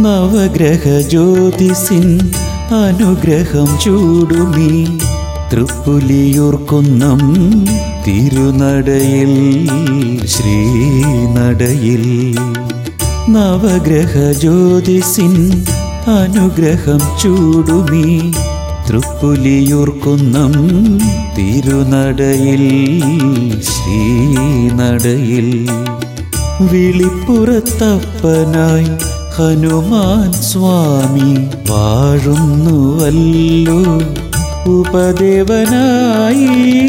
നവഗ്രഹ ജ്യോതിസിൻ അനുഗ്രഹം ചൂടുമീ തൃപ്പുലിയൂർക്കുന്നം തിരുനടയിൽ ശ്രീനടയിൽ നവഗ്രഹ ജ്യോതിസിൻ അനുഗ്രഹം ചൂടുമീ തൃപ്പുലിയൂർക്കുന്നം തിരുനടയിൽ ശ്രീനടയിൽ വിളിപ്പുറത്തപ്പനായി ഹനുമാൻ സ്വാമി വാഴുന്നുവല്ലോ ഉപദേവനായി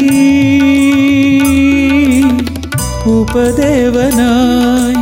ഉപദേവനായി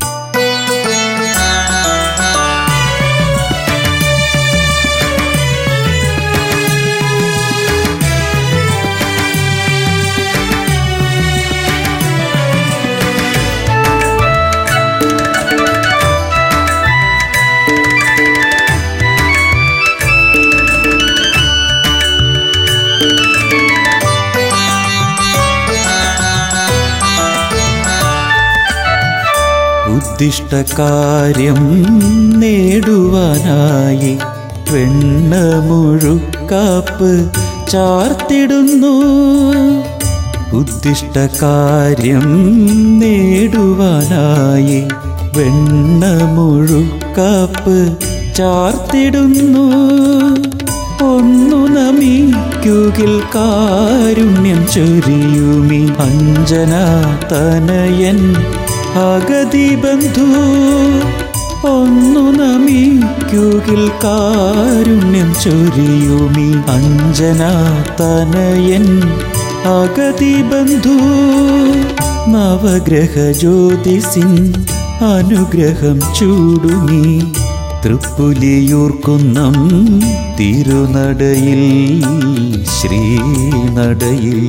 ഉദ്ദിഷ്ടകാര്യം നേടുവാനായി വെണ്ണമുഴുക്കാപ്പ് ചാർത്തിടുന്നു ഉദ്ദിഷ്ടകാര്യം നേടുവാനായി വെണ്ണമുഴുക്കാപ്പ് ചാർത്തിടുന്നു ഒന്നു നമിക്കുകിൽ കാരുണ്യം ചൊരിയുമി അഞ്ജന തനയൻ അഗതി ബന്ധു ഒന്നു നമിക്കുകിൽ കാരുണ്യം ചൊരിയുമി അഞ്ജന തനയൻ അഗതി ബന്ധു നവഗ്രഹ ജ്യോതിസിൻ അനുഗ്രഹം ചൂടുമീ തൃപ്പുലിയൂർക്കുന്നം തിരുനടയിൽ ശ്രീനടയിൽ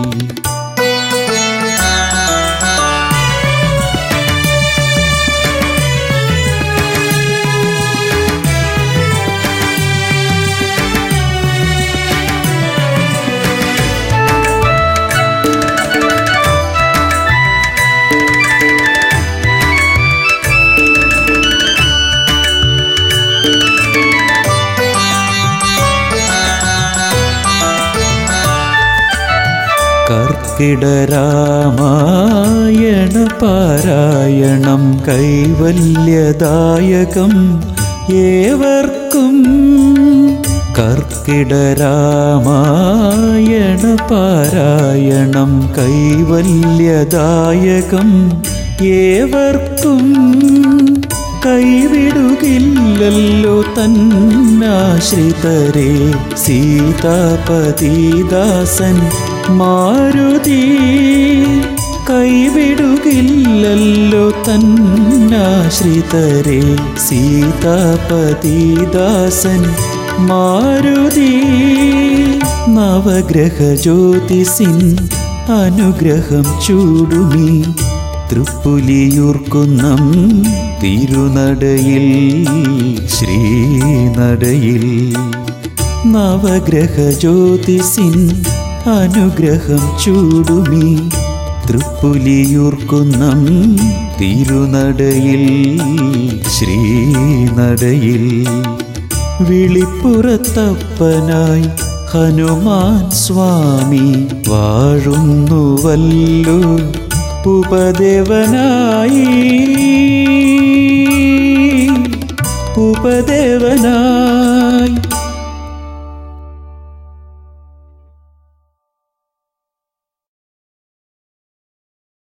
കർക്കിടരാമായണ പാരായണം കൈവല്യദായകം ഏവർക്കും കർക്കിടരാമായണ പാരായണം കൈവല്യദായകം ഏവർക്കും കൈവിടുകില്ലല്ലോ തന്നാശ്രിതരെ സീതാപതിദാസൻ മാരുതി കൈവിടുകില്ലല്ലോ തന്നാശ്രിതരെ സീതാപതിദാസൻ മാരുതി നവഗ്രഹ ജ്യോതിസിൻ അനുഗ്രഹം ചൂടുമീ തൃപ്പുലിയൂർക്കുന്നം തിരുനടയിൽ ശ്രീനടയിൽ നവഗ്രഹ ജ്യോതിസിൻ അനുഗ്രഹം ചൂടുമീ തൃപ്പുലിയൂർക്കുന്നം തിരുനടയിൽ ശ്രീനടയിൽ വിളിപ്പുറത്തപ്പനായി ഹനുമാൻ സ്വാമി വാഴുന്നുവല്ലോ ഉപദേവനായി ഉപദേവനായി